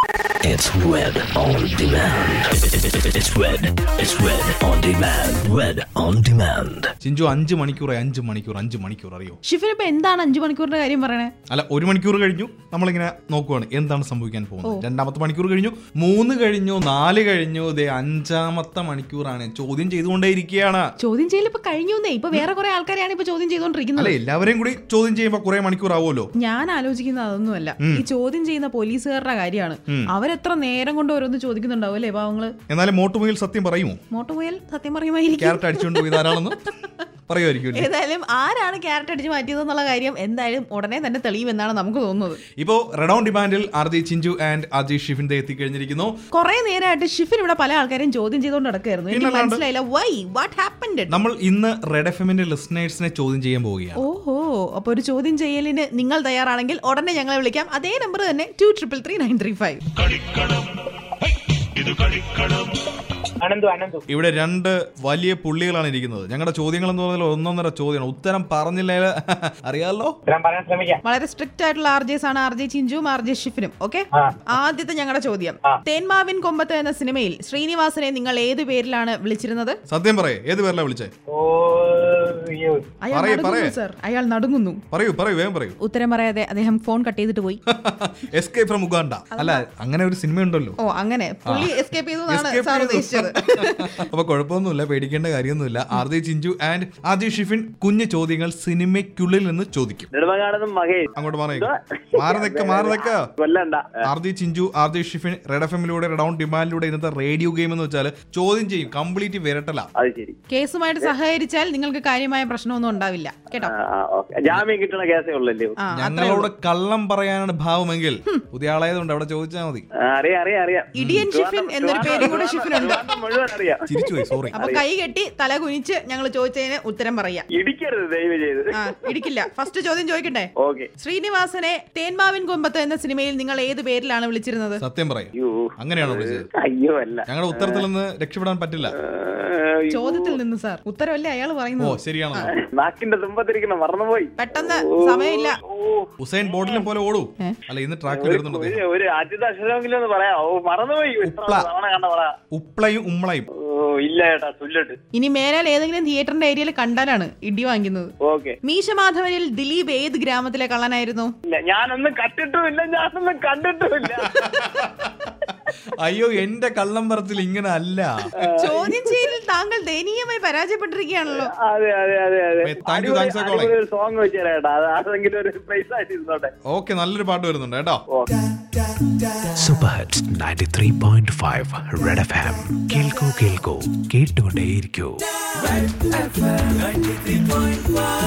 It's Red on Demand. It's Red. It's Red on Demand. Red on Demand. Chinchu അഞ്ച് മണിക്കൂറായി അഞ്ച് മണിക്കൂർ അഞ്ച് മണിക്കൂർ അറിയോ ഷിഫിൻ ഇപ്പൊ എന്താണ് അഞ്ചു മണിക്കൂറിന്റെ കാര്യം പറയണേ അല്ല ഒരു മണിക്കൂർ കഴിഞ്ഞു നമ്മളിങ്ങനെ നോക്കുവാണ് എന്താണ് സംഭവിക്കാൻ പോകുന്നത് രണ്ടാമത്തെ മണിക്കൂർ കഴിഞ്ഞു മൂന്ന് കഴിഞ്ഞു നാല് കഴിഞ്ഞു ദേ അഞ്ചാമത്തെ മണിക്കൂറാണ് ചോദ്യം ചെയ്തുകൊണ്ടേയിരിക്കുകയാണ് ചോദ്യം ചെയ്യൽ ഇപ്പൊ കഴിഞ്ഞൂന്നേ ഇപ്പൊ വേറെ കുറെ ആൾക്കാരെയാണ് ഇപ്പൊ ചോദ്യം ചെയ്തോണ്ടിരിക്കുന്നത് അല്ല എല്ലാവരെയും കൂടി ചോദ്യം ചെയ്യുമ്പോൾ കുറെ മണിക്കൂർ ആവുമല്ലോ ഞാൻ ആലോചിക്കുന്നത് അതൊന്നുമല്ല ഈ ചോദ്യം ചെയ്യുന്ന പോലീസുകാരുടെ കാര്യമാണ് അവരെത്ര നേരം കൊണ്ട് ഓരോന്ന് ചോദിക്കുന്നുണ്ടാവും അല്ലേ പാവങ്ങള് എന്നാലും മോട്ടുമുയിൽ സത്യം പറയുമോ മോട്ടോപോയാൽ സത്യം പറയുമായിരിക്കും ക്യാരറ്റ് അടിച്ചുകൊണ്ട് പോയി ധാരാളെന്ന് പറയുമായിരിക്കും അല്ലേ? ഏതായാലും ആരാണ് ക്യാരറ്റ് അടിച്ച് മാറ്റിയത് എന്നുള്ള കാര്യം എന്തായാലും ഉടനെ തന്നെ തെളിയുമെന്നാണ് നമുക്ക് തോന്നുന്നത് ഇപ്പോ റെഡൌൺ ഡിമാൻഡിൽ R J Chinchu and R J Shifin ദേ എത്തിക്കഴിഞ്ഞിരിക്കുന്നു കുറെ നേരമായിട്ട് ഷിഫിൻ ഇവിടെ പല ആൾക്കാരും ചോദ്യം ചെയ്തുകൊണ്ട് നടക്കായിരുന്നു എനിക്ക് പിന്നല്ലാണ്ട്. മനസ്സിലായില്ല വൈ വാട്ട് ഹാപ്പൻഡ് നമ്മൾ ഇന്ന് റെഡ് എഫ് എമ്മിന്റെ ലിസണേഴ്സിനെ ചോദ്യം ചെയ്യാൻ പോവുകയാണ് ഓഹോ അപ്പൊ ഒരു ചോദ്യം ചെയ്യലിന് നിങ്ങൾ തയ്യാറാണെങ്കിൽ ഉടനെ ഞങ്ങളെ വിളിക്കാം അതേ നമ്പർ തന്നെ two triple three nine three five Ananthu Ananthu ഇവിടെ രണ്ട് വലിയ പുള്ളികളാണ് ഇരിക്കുന്നത് ഞങ്ങളുടെ ചോദ്യങ്ങൾ എന്ന് പറഞ്ഞാൽ ഒന്നൊന്നര ചോദ്യമാണ് ഉത്തരം പറഞ്ഞില്ലെങ്കിൽ അറിയാലോ ഞാൻ പറയാൻ ശ്രമിക്കാം വളരെ സ്ട്രിക്റ്റ് ആയിട്ടുള്ള ആർ ജെസ് ആണ് ആർ ജെ ചിഞ്ചുവും ആർ ജെ ഷിഫിനും ഓക്കെ ആ. ആദ്യത്തെ ഞങ്ങളുടെ ചോദ്യം ആ. തേന്മാവിൻ കൊമ്പത്ത് എന്ന സിനിമയിൽ ശ്രീനിവാസനെ നിങ്ങൾ ഏത് പേരിലാണ് വിളിച്ചിരുന്നത് സത്യം പറയേ ഏത് പേരിലാ വിളിച്ചേ ഓ അയ്യോ അയാൾ പറയ്, നടുങ്ങുന്നു പറയ്. സർ അയാൾ നടുങ്ങുന്നു പറയൂ പറയൂ വേഗം പറയൂ ഉത്തരം പറയാതെ അദ്ദേഹം ഫോൺ കട്ട് ചെയ്തിട്ട് പോയി എസ്കേപ്പ് ഫ്രം ഉഗാണ്ട അല്ല അങ്ങനെ ഒരു സിനിമ ഉണ്ടല്ലോ ഓ അങ്ങനെ പുള്ളി എസ്കേപ്പ് ചെയ്തു എന്നാണ് Escape സാർ ചെയ്തു. ഉദ്ദേശിച്ചത് അപ്പൊ കുഴപ്പമൊന്നുമില്ല പേടിക്കേണ്ട കാര്യമൊന്നുമില്ല R J Chinchu and R J Shifin കുഞ്ഞു ചോദ്യങ്ങൾ സിനിമയ്ക്കുള്ളിൽ നിന്ന് ചോദിക്കും നെടുമങ്ങാടുന്ന് മഹേഷ് അങ്ങോട്ട് മാറി മാറി നിക്ക മാറി നിക്ക കൊല്ലണ്ട R J Chinchu R J Shifin red F എമ്മിലൂടെ റെഡൌൺ ഡിമാൻഡിലൂടെ ഇന്നത്തെ റേഡിയോ ഗെയിം എന്ന് വെച്ചാൽ ചോദ്യം ചെയ്യും കംപ്ലീറ്റ് വിരട്ടല അത് ശരി കേസുമായിട്ട് സഹകരിച്ചാൽ നിങ്ങൾക്ക് കാര്യമായ പ്രശ്നമൊന്നും ഉണ്ടാവില്ല കേട്ടോ ആ, ആ, ഓക്കേ. ജാമ്യം കിട്ടണ കേസേ ഉള്ളല്ലേ ആ ഞങ്ങളോട് കള്ളം പറയാനാണ് ഭാവമെങ്കിൽ പുതിയ ആളായതുകൊണ്ട് അവിടെ ചോദിച്ചാൽ മതി ആ, അറിയാം അറിയാം അറിയാം ഇടിയൻ ഷിഫിൻ എന്നൊരു പേരും കൂടെ ഷിഫിനുണ്ട് ട്രിവാൻഡ്രം മുഴുവൻ അറിയാം ചിരിച്ചു പോയി സോറി അപ്പൊ കൈ കെട്ടി തല കുനിച്ച് ഞങ്ങൾ ചോദിച്ചതിന് ഉത്തരം പറയാം ഇടിക്കരുത് ദയവ് ചെയ്ത് ആ ഇടിക്കില്ല ഫസ്റ്റ് ചോദ്യം ചോദിക്കട്ടെ ഓക്കെ ശ്രീനിവാസനെ തേന്മാവിൻ കൊമ്പത്ത് എന്ന സിനിമയിൽ നിങ്ങൾ ഏത് പേരിലാണ് വിളിച്ചിരുന്നത് സത്യം പറയും അയ്യോ അങ്ങനെയാണോ വിളിച്ചത് അയ്യോ അല്ല ഞങ്ങളുടെ ഉത്തരത്തിൽ നിന്ന് രക്ഷപ്പെടാൻ പറ്റില്ല ആ, അയ്യോ. ചോദ്യത്തിൽ നിന്ന് സാർ ഉത്തരവല്ലേ അയാൾ ഓ പറയുന്നത് ശരിയാണോ നാക്കിന്റെ തുമ്പത്തിരിക്കണം മറന്നുപോയി പെട്ടെന്ന് സമയമില്ല ഓ ഹുസൈൻ ബോട്ടിലെ പോലെ ഓടൂ ഏ? അല്ല ഇന്ന് ട്രാക്കിൽ വരുന്നുണ്ട് ഒരു അദ്ദേഹം. ഒരു ആദ്യത്തെ അക്ഷരമെങ്കിലും ഒന്ന് പറയാം ഓ മറന്നുപോയി എത്ര ഉപ്ല. തവണ കണ്ട പറയാ ഉപ്ലയും ഉമ്മളയും ഓ ഇല്ല ചേട്ടാ ചൊല്ലിട്ട് ഇനി മേലാൽ ഏതെങ്കിലും തിയേറ്ററിന്റെ ഏരിയയിൽ കണ്ടാലാണ് ഇടി വാങ്ങിക്കുന്നത് ഓക്കെ മീശമാധവനിൽ ദിലീപ് ഏത് ഗ്രാമത്തിലെ കള്ളനായിരുന്നു ഇല്ല ഞാനൊന്നും കണ്ടിട്ടുമില്ല ഞാനൊന്നും കണ്ടിട്ടുമില്ല അയ്യോ എന്റെ കള്ളം പറച്ചിൽ ഇങ്ങനെ അല്ല ചോദ്യം ചെയ്യലിൽ താങ്കൾ ദയനീയമായി പരാജയപ്പെട്ടിരിക്കുകയാണല്ലോ അതെ അതെ അതെ അതെ ഏ, thank you, thanks for calling. അടിപൊളി ഒരു സോങ് വെച്ച് തരാം അത് അതെങ്കിലും ഒരു പ്രൈസ് ആയിട്ട് ഇരുന്നോട്ടെ ഓക്കെ നല്ലൊരു പാട്ട് വരുന്നുണ്ട് കേട്ടോ okay Super Hits 93.5 Red FM. കേൾക്കൂ കേൾക്കൂ കേട്ടുകൊണ്ടേയിരിക്കൂ